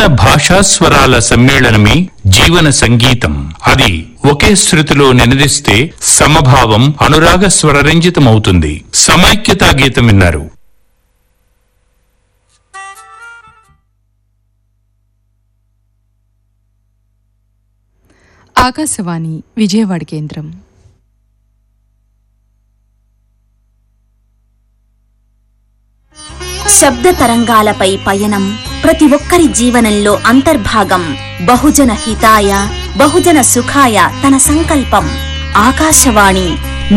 విభిన్న భాషాస్వరాల సమ్మేళనమే జీవన సంగీతం అది ఒకే శృతిలో నినదిస్తే సమభావం అనురాగ స్వరరంజితమవుతుంది సమైక్యతా గీతం విన్నారు ఆకాశవాణి విజయవాడ కేంద్రం శబ్ద తరంగాలపై పయనం ప్రతి ఒక్కరి జీవనంలో అంతర్భాగం బహుజన హితాయ బహుజన సుఖాయ తన సంకల్పం ఆకాశవాణి